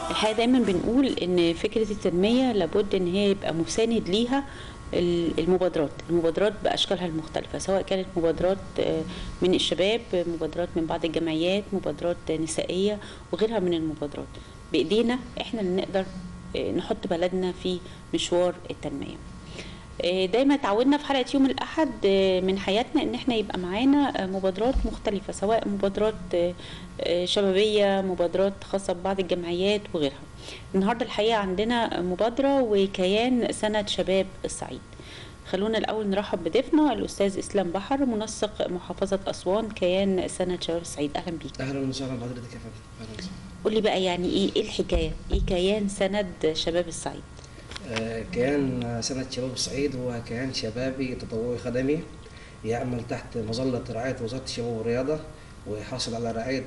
الحقيقه دايما بنقول ان فكره التنميه لابد ان هي يبقى مساند ليها ال- المبادرات المبادرات باشكالها المختلفه سواء كانت مبادرات آه، من الشباب مبادرات من بعض الجمعيات مبادرات نسائيه وغيرها من المبادرات بايدينا احنا اللي نقدر آه، نحط بلدنا في مشوار التنميه آه، دايما اتعودنا في حلقه يوم الاحد آه، من حياتنا ان احنا يبقى معانا آه، مبادرات مختلفه سواء مبادرات آه، آه، شبابيه مبادرات خاصه ببعض الجمعيات وغيرها النهارده الحقيقه عندنا مبادره وكيان سنه شباب الصعيد خلونا الاول نرحب بضيفنا الاستاذ اسلام بحر منسق محافظه اسوان كيان سنه شباب الصعيد اهلا بيك اهلا وسهلا بحضرتك يا فندم اهلا وسهلا قول لي بقى يعني ايه ايه الحكايه ايه كيان سند شباب الصعيد آه، كيان سنة شباب الصعيد هو كيان شبابي تطوعي خدمي يعمل تحت مظلة رعاية وزارة الشباب والرياضة ويحصل على رعاية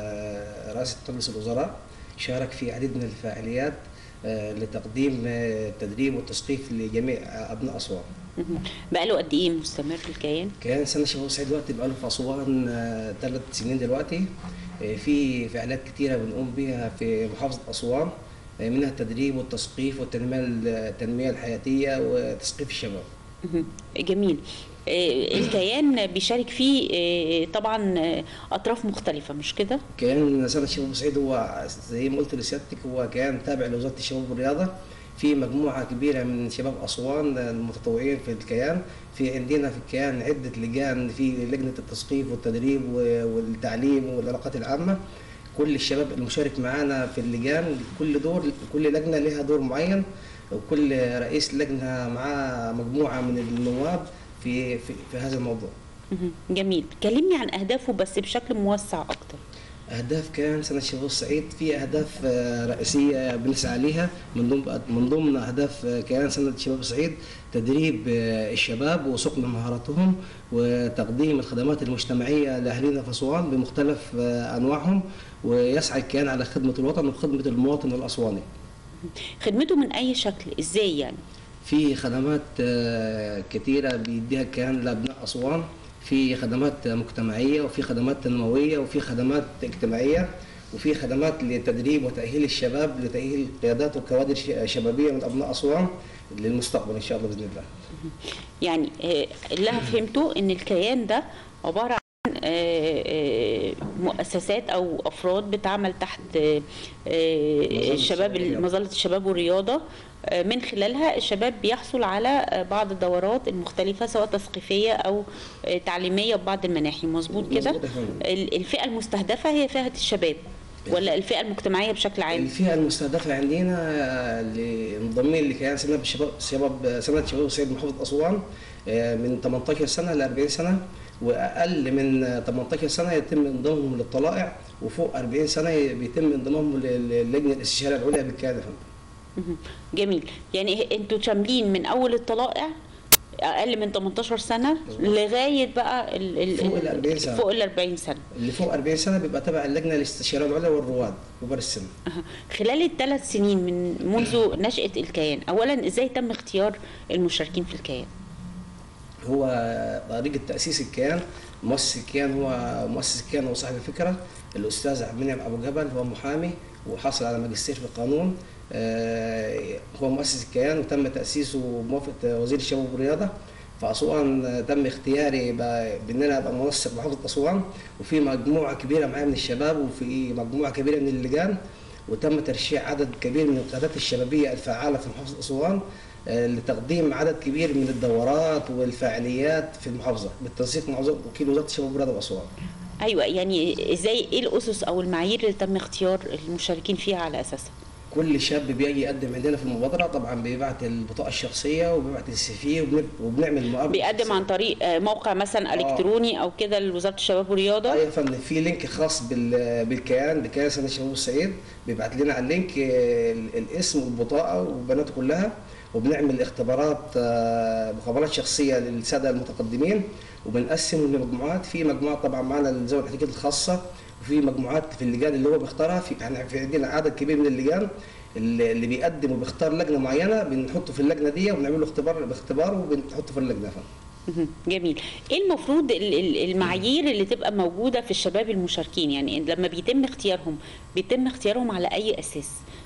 آه، رئاسة مجلس الوزراء شارك في عديد من الفعاليات آه، لتقديم آه، التدريب والتثقيف لجميع أبناء أسوان مهم. بقاله قد ايه مستمر الكيان كيان سنة شباب الصعيد دلوقتي بقاله في أسوان ثلاث سنين دلوقتي آه، في فعاليات كتيرة بنقوم بيها في محافظة أسوان آه، منها التدريب والتثقيف والتنمية التنمية الحياتية وتثقيف الشباب مهم. جميل آه، الكيان بيشارك فيه آه، طبعا آه، اطراف مختلفه مش كده كيان سنة شباب الصعيد هو زي ما قلت لسيادتك هو كيان تابع لوزارة الشباب والرياضة في مجموعة كبيرة من شباب أسوان المتطوعين في الكيان في عندنا في الكيان عدة لجان في لجنة التثقيف والتدريب و- والتعليم والعلاقات العامة كل الشباب المشارك معانا في اللجان كل دور كل لجنة لها دور معين وكل رئيس لجنة معاه مجموعة من النواب في في, في هذا الموضوع مهم. جميل كلمني عن اهدافه بس بشكل موسع اكتر أهداف كان سنة شباب الصعيد في أهداف آه، رئيسية بنسعى ليها من ضمن من ضمن أهداف آه، كيان سنة شباب الصعيد تدريب آه، الشباب وصقل مهاراتهم وتقديم الخدمات المجتمعية لأهالينا في أسوان بمختلف آه، أنواعهم ويسعى الكيان على خدمة الوطن وخدمة المواطن الأسواني. خدمته من اي شكل ازاي يعني في خدمات آه، كتيرة بيديها الكيان لأبناء أسوان في خدمات مجتمعية وفي خدمات تنموية وفي خدمات اجتماعية وفي خدمات لتدريب وتأهيل الشباب لتأهيل قيادات وكوادر ش- شبابية من أبناء أسوان للمستقبل إن شاء الله بإذن الله. يعني آه، اللي انا فهمته ان الكيان ده عباره عن آه، آه، مؤسسات او افراد بتعمل تحت آه، آه، مظلة الشباب الشباب والرياضة. مظله الشباب والرياضه آه، من خلالها الشباب بيحصل على آه، بعض الدورات المختلفه سواء تثقيفيه او آه، تعليميه ببعض المناحي مظبوط كده مظبوط يا فندم. ال- الفئه المستهدفه هي فئه الشباب ولا الفئه المجتمعيه بشكل عام الفئة المستهدفة عندنا آه، اللي منضمين لكيان سنة الشباب شباب سنة شباب الصعيد محافظة أسوان آه، من 18 سنة ل 40 سنة وأقل من آه، 18 سنة يتم انضمامهم للطلائع وفوق 40 سنة بيتم انضمامهم للجنة الاستشارية العليا بالكيان يا فندم. مهم. جميل يعني انتوا شاملين من اول الطلائع اقل من 18 سنه لغايه بقى ال ال فوق ال 40 سنة. فوق ال 40 سنه اللي فوق 40 سنة بيبقى تبع اللجنة الاستشارية العليا والرواد كبار السن. أها. خلال الثلاث سنين من منذ نشأة الكيان أولا إزاي تم اختيار المشاركين في الكيان هو طريقة تأسيس الكيان مؤسس الكيان هو مؤسس الكيان وصاحب الفكرة الأستاذ عبد المنعم أبو جبل هو محامي وحصل على ماجستير في القانون آه، هو مؤسس الكيان وتم تأسيسه بموافقة وزير الشباب والرياضة فأسوان آه، تم اختياري ب- بأن أنا أبقى منسق محافظة أسوان وفي مجموعة كبيرة معايا من الشباب وفي مجموعة كبيرة من اللجان وتم ترشيح عدد كبير من القيادات الشبابية الفعالة في محافظة أسوان آه، لتقديم عدد كبير من الدورات والفعاليات في المحافظة بالتنسيق مع وزارة- وكيل وزارة الشباب والرياضة بأسوان. أيوة يعني إزاي إيه الأسس أو المعايير اللي تم اختيار المشاركين فيها على أساسها كل شاب بيجي يقدم عندنا في المبادرة طبعا بيبعت البطاقة الشخصية وبيبعت السي في وبنب- وبنعمل مقابلة بيقدم شخصية. عن طريق آه، موقع مثلا آه. إلكتروني أو كده لوزارة الشباب والرياضة ايوه يا فندم في لينك خاص بال- بالكيان بكيان سنة شباب الصعيد بيبعت لنا على اللينك آه، ال- الاسم والبطاقة وبياناته كلها وبنعمل اختبارات آه، مقابلات شخصية للسادة المتقدمين وبنقسم لمجموعات في مجموعات طبعا معانا ذوي الاحتياجات الخاصة وفي مجموعات في اللجان اللي هو بيختارها في يعني في عندنا عدد كبير من اللجان اللي اللي بيقدم وبيختار لجنة معينة بنحطه في اللجنة دي وبنعمل له اختبار باختبار وبنحطه في اللجنة يا فندم. مهم. جميل ايه المفروض ال- ال- المعايير اللي تبقى موجوده في الشباب المشاركين يعني لما بيتم اختيارهم بيتم اختيارهم على اي اساس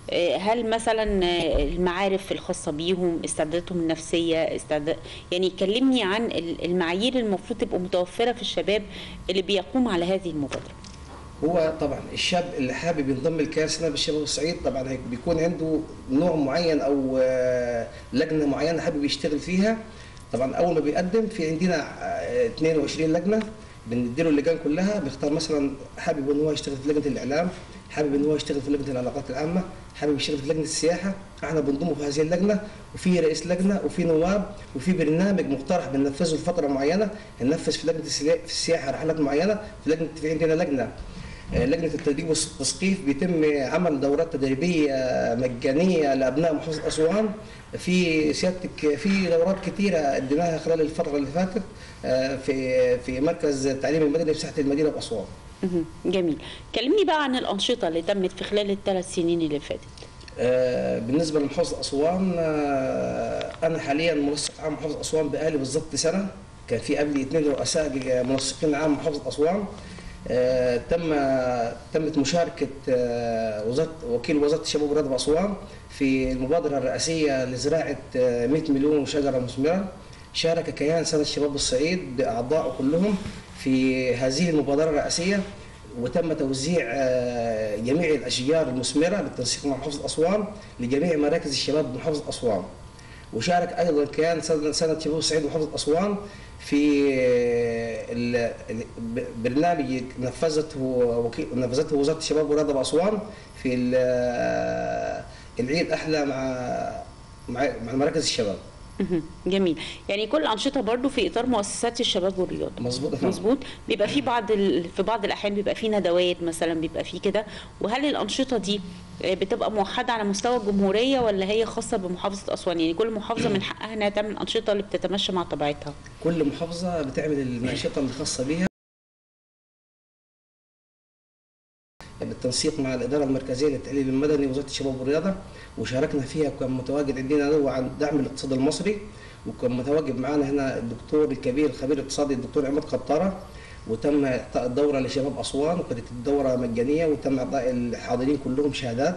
آه، هل مثلا آه، المعارف الخاصه بيهم استعداداتهم النفسيه استعداد يعني كلمني عن ال- المعايير المفروض تبقى متوفره في الشباب اللي بيقوم على هذه المبادره هو طبعا الشاب اللي حابب ينضم لكيان سناب الشباب الصعيد طبعا هيك بيكون عنده نوع معين او آه، لجنه معينه حابب يشتغل فيها طبعا اول ما بيقدم في عندنا آه، 22 لجنه بنديله اللجان كلها بيختار مثلا حابب ان هو يشتغل في لجنه الاعلام حابب ان هو يشتغل في لجنه العلاقات العامه حابب يشتغل في لجنه السياحه احنا بنضمه في هذه اللجنه وفي رئيس لجنه وفي نواب وفي برنامج مقترح بننفذه لفتره معينه ننفذ في لجنه السيا- في السياحه رحلات معينه في لجنه في عندنا لجنه آه، لجنه التدريب والتثقيف بيتم عمل دورات تدريبيه مجانيه لابناء محافظه اسوان في سيادتك في دورات كثيره اديناها خلال الفتره اللي فاتت آه، في في مركز التعليم المدني في ساحه المدينه باسوان مهم. جميل كلمني بقى عن الانشطه اللي تمت في خلال الثلاث سنين اللي فاتت آه، بالنسبه لمحافظه اسوان آه، انا حاليا منسق عام محافظه اسوان بقالي بالضبط سنه كان في قبلي اثنين رؤساء منسقين عام محافظه اسوان آه، تم تمت مشاركه آه، وزاره وكيل وزاره الشباب والرياضه باسوان في المبادره الرئاسيه لزراعه آه، 100 مليون شجره مثمره شارك كيان سنه الشباب الصعيد باعضائه كلهم في هذه المبادره الرئاسيه وتم توزيع آه، جميع الاشجار المثمره بالتنسيق مع محافظه اسوان لجميع مراكز الشباب بمحافظه اسوان وشارك ايضا كان سنه سنة شباب الصعيد محافظه اسوان في آه، ال- ال- ب- برنامج نفذته وكيل نفذته وزاره الشباب والرياضه باسوان في ال- آه، العيد احلى مع مع مع مراكز الشباب مهم. جميل يعني كل الانشطه برضو في اطار مؤسسات الشباب والرياضه مظبوط يا فندم. مظبوط بيبقى في بعض ال... في بعض الاحيان بيبقى في ندوات مثلا بيبقى في كده وهل الانشطه دي آه، بتبقى موحده على مستوى الجمهوريه ولا هي خاصه بمحافظه اسوان يعني كل محافظه من حقها انها تعمل الانشطه اللي بتتماشى مع طبيعتها كل محافظه بتعمل الانشطه الخاصه بيها بالتنسيق مع الاداره المركزيه للتعليم المدني وزاره الشباب والرياضه وشاركنا فيها وكان متواجد عندنا نوع عن دعم الاقتصاد المصري وكان متواجد معنا هنا الدكتور الكبير الخبير الاقتصادي الدكتور عماد قطاره وتم اعطاء الدوره لشباب اسوان وكانت الدوره مجانيه وتم اعطاء الحاضرين كلهم شهادات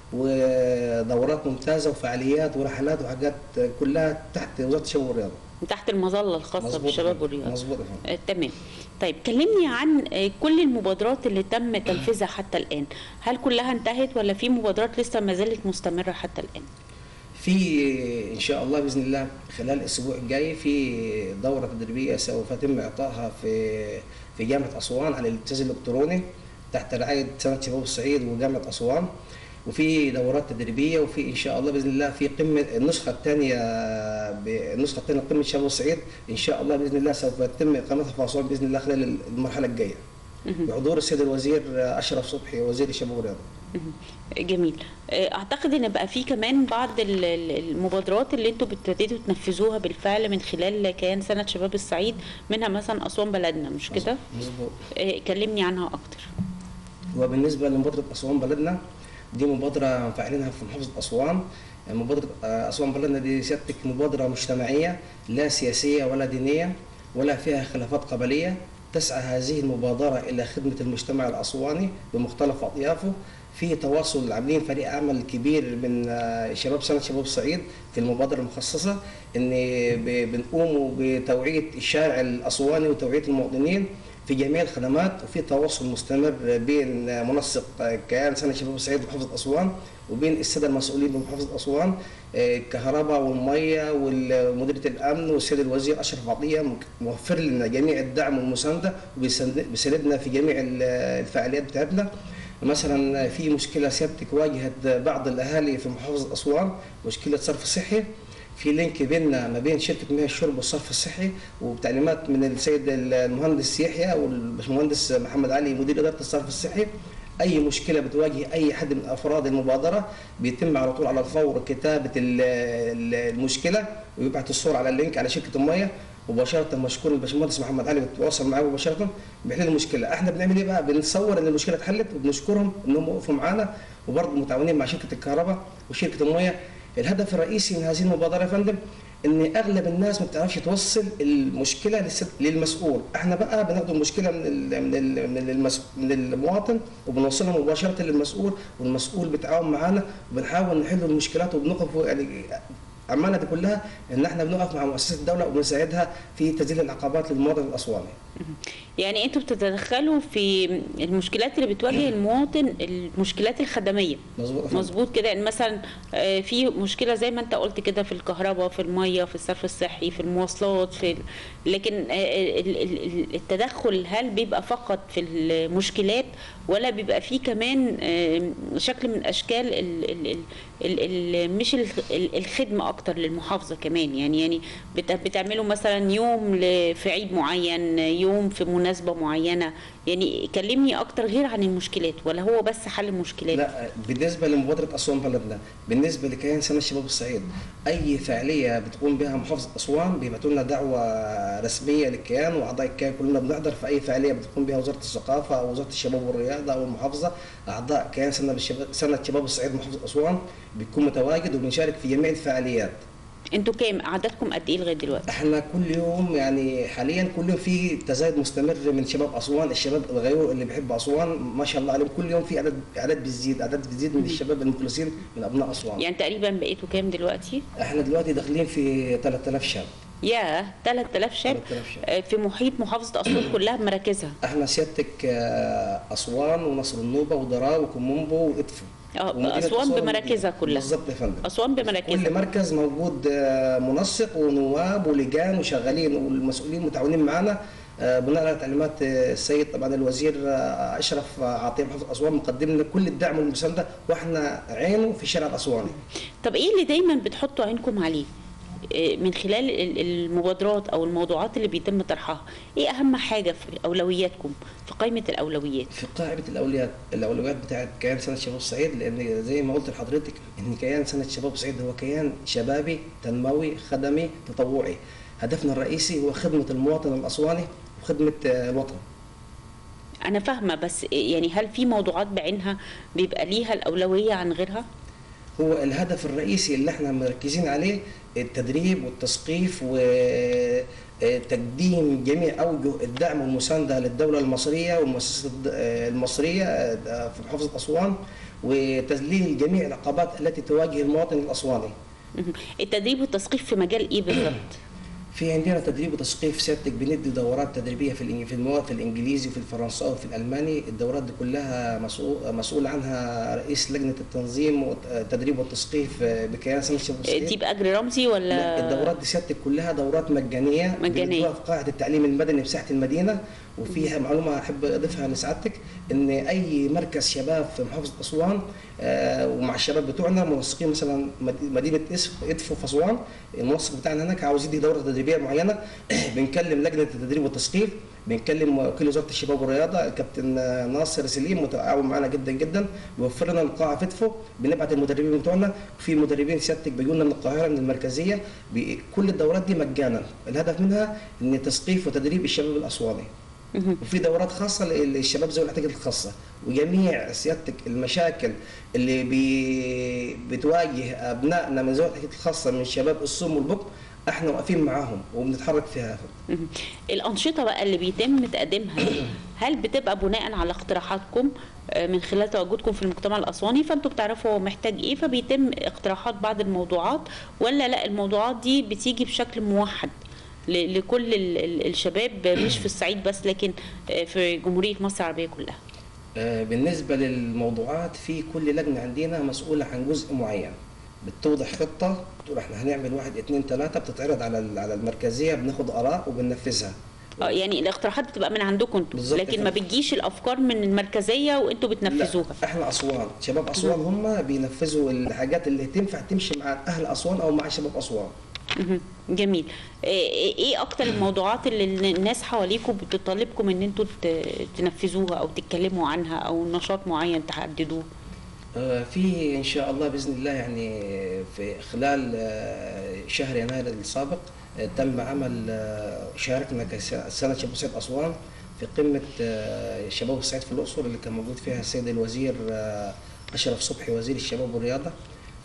ودورات ممتازه وفعاليات ورحلات وحاجات كلها تحت وزاره الشباب والرياضه تحت المظله الخاصه مظبوط بالشباب يا والرياضه فندم. مظبوط يا فندم. آه، تمام طيب كلمني عن آه، كل المبادرات اللي تم تنفيذها حتى الان هل كلها انتهت ولا في مبادرات لسه ما زالت مستمره حتى الان في ان شاء الله باذن الله خلال الاسبوع الجاي في دوره تدريبيه سوف يتم اعطائها في في جامعه اسوان على الامتياز الالكتروني تحت رعايه سنه شباب الصعيد وجامعه اسوان وفي دورات تدريبيه وفي ان شاء الله باذن الله في قمه النسخه الثانيه النسخه الثانيه قمه شباب الصعيد ان شاء الله باذن الله سوف يتم اقامتها في اسوان باذن الله خلال المرحله الجايه بحضور السيد الوزير اشرف صبحي وزير الشباب والرياضه مهم. جميل آه، اعتقد ان بقى في كمان بعض ال- ال- المبادرات اللي انتوا ابتديتوا تنفذوها بالفعل من خلال كيان سنه شباب الصعيد منها مثلا اسوان بلدنا مش كده مظبوط آه، كلمني عنها اكتر وبالنسبه لمبادره اسوان بلدنا دي مبادره فاعلينها في محافظه اسوان مبادره آه، اسوان بلدنا دي سيادتك مبادره مجتمعيه لا سياسيه ولا دينيه ولا فيها خلافات قبليه تسعى هذه المبادره الى خدمه المجتمع الاسواني بمختلف اطيافه في تواصل عاملين فريق عمل كبير من آه، شباب سنه شباب الصعيد في المبادره المخصصه ان ب- بنقوموا بتوعيه الشارع الاسواني وتوعيه المواطنين في جميع الخدمات وفي تواصل مستمر بين منسق كيان سنه شباب الصعيد بمحافظه اسوان وبين الساده المسؤولين بمحافظه اسوان آه، الكهرباء والميه ومديريه الامن والسيد الوزير اشرف عطيه موفر لنا جميع الدعم والمسانده وبيساندنا في جميع الفعاليات بتاعتنا مثلا في مشكله سيادتك واجهت بعض الاهالي في محافظه اسوان مشكله صرف صحي في لينك بيننا ما بين شركه مياه الشرب والصرف الصحي وبتعليمات من السيد المهندس يحيى والباشمهندس محمد علي مدير اداره الصرف الصحي اي مشكله بتواجه اي حد من افراد المبادره بيتم على طول على الفور كتابه ال- ال- المشكله ويبعت الصور على اللينك على شركه الميه مباشره مشكور الباشمهندس محمد علي بيتواصل معاه مباشره بيحل المشكله احنا بنعمل ايه بقى بنصور ان المشكله اتحلت وبنشكرهم انهم وقفوا معانا وبرضه متعاونين مع شركه الكهرباء وشركه الميه الهدف الرئيسي من هذه المبادره يا فندم ان اغلب الناس ما بتعرفش توصل المشكله للس- للمسؤول احنا بقى بناخد المشكله من ال من ال من, المس من المواطن وبنوصلها مباشره للمسؤول والمسؤول بيتعاون معانا وبنحاول نحل المشكلات وبنقف يعني عمالنا دي كلها ان احنا بنقف مع مؤسسات الدوله وبنساعدها في تذليل العقبات للمواطن الاسواني يعني انتوا بتتدخلوا في المشكلات اللي بتواجه المواطن المشكلات الخدميه مظبوط يا فندم. مظبوط كده يعني مثلا آه، في مشكله زي ما انت قلت كده في الكهرباء في الميه في الصرف الصحي في المواصلات في ال- لكن آه، ال- ال- ال- التدخل هل بيبقى فقط في المشكلات ولا بيبقى فيه كمان آه، شكل من اشكال ال ال ال ال ال مش ال- ال- الخدمه اكتر للمحافظه كمان يعني يعني بت- بتعملوا مثلا يوم ل- في عيد معين يوم في مناسبه معينه يعني كلمني اكتر غير عن المشكلات ولا هو بس حل المشكلات لا بالنسبه لمبادره اسوان بلدنا بالنسبه لكيان سنه الشباب الصعيد اي فعاليه بتقوم بها محافظه اسوان بيبعتوا لنا دعوه رسميه للكيان واعضاء الكيان كلنا بنحضر في اي فعاليه بتقوم بها وزاره الثقافه او وزاره الشباب والرياضه او المحافظه اعضاء كيان سنه بالشباب سنه شباب الصعيد محافظه اسوان بيكون متواجد وبنشارك في جميع الفعاليات انتوا كام عددكم قد ايه لغايه دلوقتي احنا كل يوم يعني حاليا كل يوم في تزايد مستمر من شباب اسوان الشباب الغيور اللي بيحب اسوان ما شاء الله عليهم كل يوم في عدد اعداد بتزيد اعداد بتزيد من الشباب المخلصين من ابناء اسوان يعني تقريبا بقيتوا كام دلوقتي احنا دلوقتي داخلين في 3000 شاب يا 3000 شاب 3000 شاب. آه، في محيط محافظه اسيوط كلها بمراكزها احنا سيادتك آه، اسوان ونصر النوبه ودراو وكومومبو وادفو اه ومدينة اسوان بمراكزها والجيزة. كلها بالظبط يا فندم اسوان كل بمراكزها مركز موجود آه، منسق ونواب ولجان وشغالين والمسؤولين متعاونين معانا آه، بناء على تعليمات آه، السيد طبعا الوزير آه، اشرف عطيه محافظ اسوان مقدم لنا كل الدعم والمسانده واحنا عينه في الشارع الاسواني طب ايه اللي دايما بتحطوا عينكم عليه آه، من خلال ال- المبادرات او الموضوعات اللي بيتم طرحها ايه اهم حاجه في اولوياتكم في قائمه الاولويات في قاعده الاولويات الاولويات بتاعت كيان سنه شباب الصعيد لان زي ما قلت لحضرتك ان كيان سنه شباب الصعيد هو كيان شبابي تنموي خدمي تطوعي هدفنا الرئيسي هو خدمه المواطن الاسواني وخدمه آه، الوطن انا فاهمه بس يعني هل في موضوعات بعينها بيبقى ليها الاولويه عن غيرها هو الهدف الرئيسي اللي احنا مركزين عليه التدريب والتثقيف وتقديم جميع اوجه الدعم والمسانده للدوله المصريه والمؤسسات الد- المصريه في محافظه اسوان وتذليل جميع العقبات التي تواجه المواطن الاسواني. مهم. التدريب والتثقيف في مجال ايه بالظبط في عندنا تدريب وتثقيف سيادتك بندي دورات تدريبيه في الإنج- في المواد في الانجليزي وفي الفرنساوي وفي الالماني الدورات دي كلها مسؤول مسؤول عنها رئيس لجنه التنظيم والتدريب والتثقيف بكيان سنه الشباب آه، الصعيد. دي باجر رمزي ولا لا الدورات دي سيادتك كلها دورات مجانيه مجانية. بندوها في قاعه التعليم المدني بساحه المدينه وفيها معلومه احب اضيفها لسعادتك ان اي مركز شباب في محافظه اسوان آه، ومع الشباب بتوعنا منسقين مثلا مد- مدينه إس- ادفو في اسوان المنسق بتاعنا هناك عاوز يدي دوره تدريبيه معينه بنكلم لجنه التدريب والتثقيف بنكلم وكيل وزاره الشباب والرياضه الكابتن آه، ناصر سليم متعاون معنا جدا جدا بيوفر لنا القاعه في ادفو بنبعت المدربين بتوعنا في مدربين سيادتك بيجوا لنا من القاهره من المركزيه بي- كل الدورات دي مجانا الهدف منها ان تثقيف وتدريب الشباب الاسواني مهم. وفي دورات خاصه للشباب ذوي الاحتياجات الخاصه وجميع سيادتك المشاكل اللي بي بتواجه ابنائنا من ذوي الاحتياجات الخاصه من شباب الصم والبكم احنا واقفين معاهم وبنتحرك فيها مهم. الأنشطة بقى اللي بيتم تقديمها هل بتبقى بناء على اقتراحاتكم آه، من خلال تواجدكم في المجتمع الأسواني فأنتوا بتعرفوا هو محتاج إيه فبيتم اقتراحات بعض الموضوعات ولا لا الموضوعات دي بتيجي بشكل موحد ل- لكل ال- ال- الشباب مش في الصعيد بس لكن آه، في جمهورية مصر العربية كلها آه، بالنسبة للموضوعات في كل لجنة عندنا مسؤولة عن جزء معين بتوضح خطة بتقول احنا هنعمل واحد اتنين تلاتة بتتعرض على ال- على المركزية بناخد آراء وبننفذها اه يعني الاقتراحات بتبقى من عندكم انتوا بالظبط لكن ما كده. بتجيش الافكار من المركزيه وانتوا بتنفذوها لا احنا أسوان شباب أسوان هم بينفذوا الحاجات اللي تنفع تمشي مع أهل أسوان أو مع شباب أسوان مهم. جميل ايه إيه اكتر الموضوعات اللي الناس حواليكم بتطالبكم ان انتوا ت- تنفذوها او تتكلموا عنها او نشاط معين تحددوه آه، في ان شاء الله باذن الله يعني في خلال آه، شهر يناير السابق آه، تم عمل آه، شاركنا كسنه شباب الصعيد اسوان في قمه آه، شباب الصعيد في الاقصر اللي كان موجود فيها السيد الوزير آه، اشرف صبحي وزير الشباب والرياضه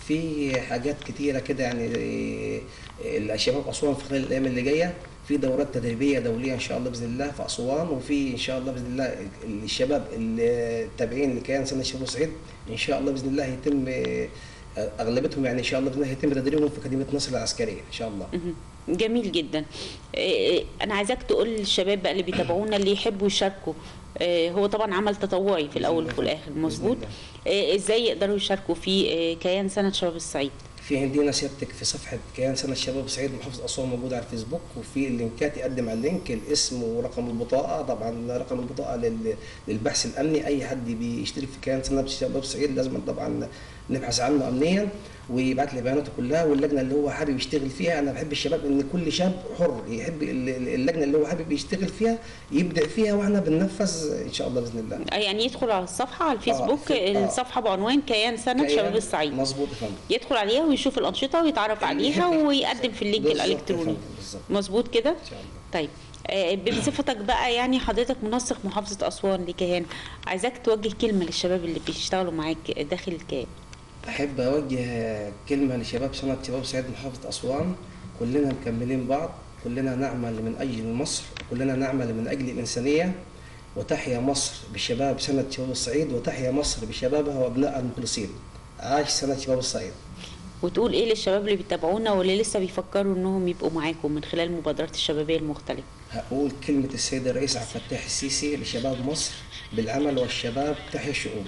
في حاجات كتيره كده يعني آه، الشباب اسوان في خلال الايام اللي جايه في دورات تدريبيه دوليه ان شاء الله باذن الله في اسوان وفي ان شاء الله باذن الله الشباب التابعين لكيان سنه الشباب الصعيد ان شاء الله باذن الله يتم آه، اغلبتهم يعني ان شاء الله باذن الله يتم تدريبهم في اكاديميه نصر العسكريه ان شاء الله مهم. جميل جدا إيه، انا عايزاك تقول للشباب بقى اللي بيتابعونا اللي يحبوا يشاركوا إيه، هو طبعا عمل تطوعي في الاول الله. وفي الاخر بإذن مظبوط الله. إيه، ازاي يقدروا يشاركوا في إيه، كيان سنه شباب الصعيد في عندنا سيادتك في صفحة كيان سنة الشباب الصعيد محافظ أسوان موجودة على الفيسبوك وفي اللينكات يقدم على اللينك الاسم ورقم البطاقة طبعا رقم البطاقة لل- للبحث الأمني أي حد بيشترك في كيان سنة الشباب الصعيد لازم طبعا نبحث عنه أمنيا ويبعت لي بياناته كلها واللجنة اللي هو حابب يشتغل فيها أنا بحب الشباب إن كل شاب حر يحب ال- ال- اللجنة اللي هو حابب يشتغل فيها يبدع فيها وإحنا بننفذ إن شاء الله بإذن الله آه، يعني يدخل على الصفحه على الفيسبوك في- آه. الصفحه بعنوان كيان سنه كيان- شباب الصعيد مظبوط يا فندم يدخل عليها ويشوف الانشطه ويتعرف عليها ويقدم في اللينك بالظبط يا الالكتروني فندم، بالظبط. مظبوط كده إن شاء الله طيب آه، بصفتك بقى يعني حضرتك منسق محافظه اسوان لكيان عايزاك توجه كلمه للشباب اللي بيشتغلوا معاك داخل الكيان أحب أوجه كلمة لشباب سنة شباب سعيد محافظة أسوان كلنا مكملين بعض كلنا نعمل من أجل مصر كلنا نعمل من أجل الإنسانية وتحيا مصر بشباب سنة شباب الصعيد وتحيا مصر بشبابها وأبنائها المخلصين عاش سنة شباب الصعيد وتقول ايه للشباب اللي بيتابعونا واللي لسه بيفكروا انهم يبقوا معاكم من خلال المبادرات الشبابيه المختلفه هقول كلمة السيد الرئيس عبد الفتاح السيسي لشباب مصر بالعمل والشباب تحيا الشعوب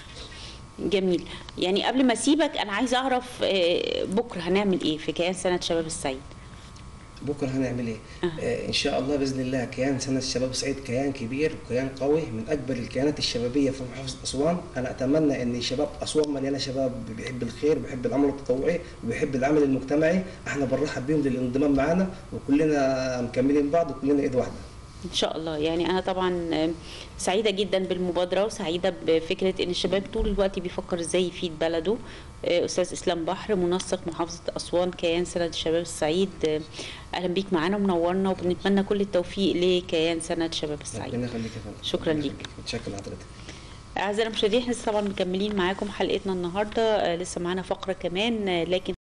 جميل يعني قبل ما اسيبك انا عايزه اعرف آه، بكره هنعمل ايه في كيان سنه شباب الصعيد بكره هنعمل ايه؟ أه. آه ان شاء الله باذن الله كيان سنه الشباب الصعيد كيان كبير وكيان قوي من اكبر الكيانات الشبابيه في محافظه اسوان، انا اتمنى ان شباب اسوان مليانه شباب بيحب الخير بيحب العمل التطوعي وبيحب العمل المجتمعي، احنا بنرحب بيهم للانضمام معانا وكلنا مكملين بعض وكلنا ايد واحده. ان شاء الله يعني انا طبعا آه، سعيده جدا بالمبادره وسعيده بفكره ان الشباب طول الوقت بيفكر ازاي يفيد بلده آه، استاذ اسلام بحر منسق محافظه اسوان كيان سنه الشباب الصعيد آه، اهلا بيك معانا ومنورنا وبنتمنى كل التوفيق لكيان سنه شباب الصعيد ربنا يخليك يا فندم. شكراً ليك. متشكر لحضرتك. اعزائي المشاهدين احنا لسه طبعا مكملين معاكم حلقتنا النهارده آه، لسه معانا فقره كمان آه، لكن